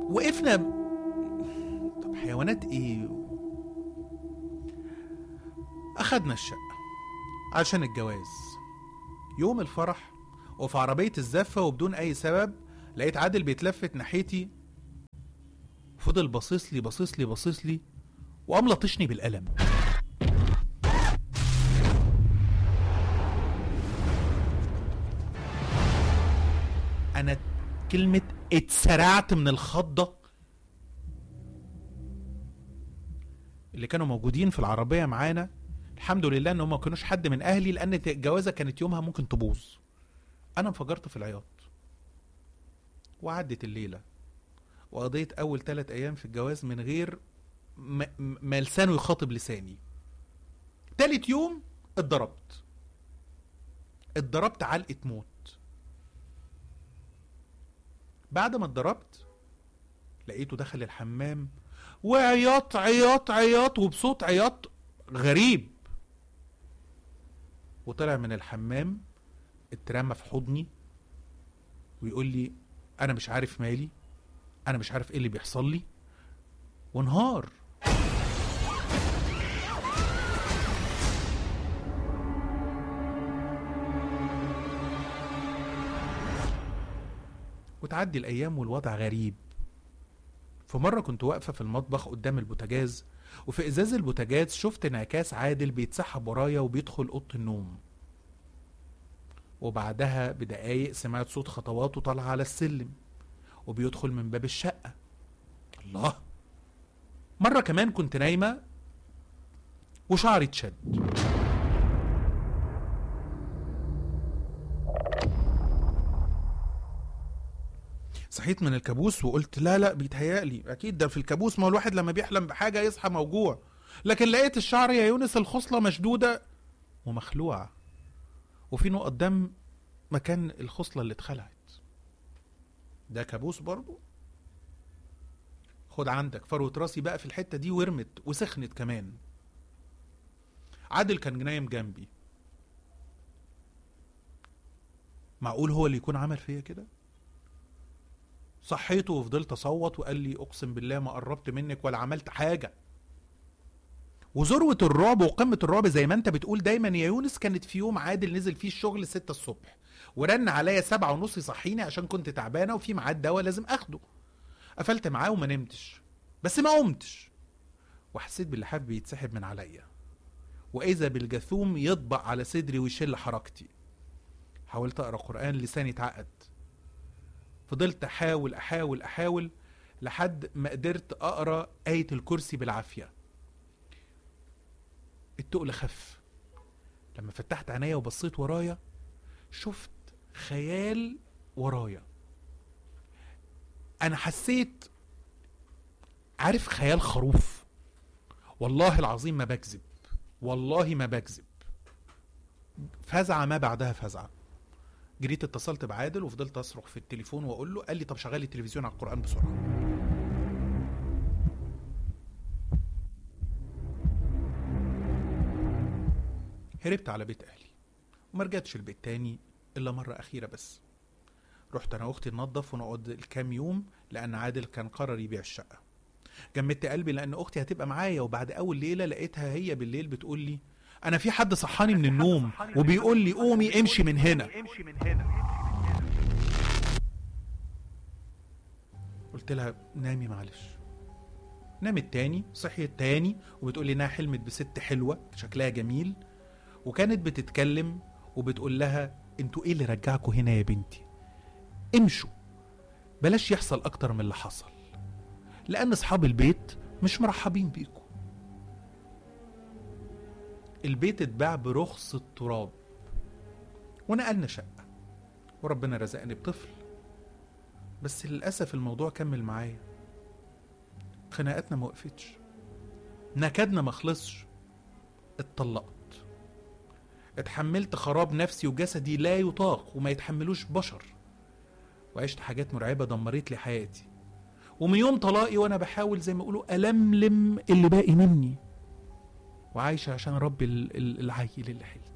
وقفنا طب حيوانات ايه اخدنا الشقة عشان الجواز يوم الفرح وفي عربية الزفة وبدون أي سبب لقيت عادل بيتلفت ناحيتي فضل باصص لي باصص لي باصص لي وقام لطشني بالقلم انا كلمة اتسرعت من الخضة اللي كانوا موجودين في العربية معانا الحمد لله ان هم ما كانوش حد من اهلي لان الجوازة كانت يومها ممكن تبوظ انا انفجرت في العياط وعدت الليلة وقضيت اول ثلاث ايام في الجواز من غير ما, ما لسانه يخاطب لساني تالت يوم اتضربت اتضربت علقة موت بعد ما اتضربت لقيته دخل الحمام وعياط عياط عياط وبصوت عياط غريب وطلع من الحمام اترمى في حضني ويقول لي انا مش عارف مالي انا مش عارف ايه اللي بيحصل لي وانهار وتعدي الايام والوضع غريب في مره كنت واقفه في المطبخ قدام البوتاجاز وفي ازاز البوتاجاز شفت انعكاس عادل بيتسحب ورايا وبيدخل اوضه النوم وبعدها بدقايق سمعت صوت خطواته طالعه على السلم وبيدخل من باب الشقه الله مره كمان كنت نايمه وشعري اتشد صحيت من الكابوس وقلت لا لا بيتهيألي اكيد ده في الكابوس ما هو الواحد لما بيحلم بحاجه يصحى موجوع لكن لقيت الشعر يا يونس الخصله مشدوده ومخلوعه وفي نقط دم مكان الخصله اللي اتخلعت ده كابوس برضو خد عندك فروة راسي بقى في الحتة دي ورمت وسخنت كمان عادل كان نايم جنبي معقول هو اللي يكون عمل فيا كده صحيته وفضلت اصوت وقال لي اقسم بالله ما قربت منك ولا عملت حاجه وذروة الرعب وقمة الرعب زي ما انت بتقول دايما يا يونس كانت في يوم عادل نزل فيه الشغل ستة الصبح ورن عليا سبعة ونص يصحيني عشان كنت تعبانة وفي ميعاد دواء لازم اخده قفلت معاه وما نمتش بس ما قمتش وحسيت باللحاف بيتسحب من عليا واذا بالجاثوم يطبق على صدري ويشل حركتي حاولت اقرا قران لساني اتعقد فضلت احاول احاول احاول لحد ما قدرت اقرا ايه الكرسي بالعافيه التقل خف لما فتحت عينيا وبصيت ورايا شفت خيال ورايا انا حسيت عارف خيال خروف والله العظيم ما بكذب والله ما بكذب فزعه ما بعدها فزعه جريت اتصلت بعادل وفضلت اصرخ في التليفون واقول له قال لي طب شغلي التلفزيون على القران بسرعه هربت على بيت اهلي وما رجعتش البيت تاني الا مره اخيره بس رحت انا واختي ننضف ونقعد الكام يوم لان عادل كان قرر يبيع الشقه جمدت قلبي لان اختي هتبقى معايا وبعد اول ليله لقيتها هي بالليل بتقول لي انا في حد صحاني من النوم وبيقول لي قومي امشي من هنا قلت لها نامي معلش نامت تاني صحيت تاني وبتقول لي انها حلمت بست حلوه شكلها جميل وكانت بتتكلم وبتقول لها انتوا ايه اللي رجعكوا هنا يا بنتي امشوا بلاش يحصل اكتر من اللي حصل لان اصحاب البيت مش مرحبين بيكم البيت اتباع برخص التراب ونقلنا شقة وربنا رزقني بطفل بس للأسف الموضوع كمل معايا خناقاتنا ما وقفتش نكدنا ما خلصش اتطلقت اتحملت خراب نفسي وجسدي لا يطاق وما يتحملوش بشر وعشت حاجات مرعبة دمرت لي حياتي ومن يوم طلاقي وانا بحاول زي ما يقولوا ألملم اللي باقي مني وعايشة عشان ربي ال- ال- العيل اللي حلت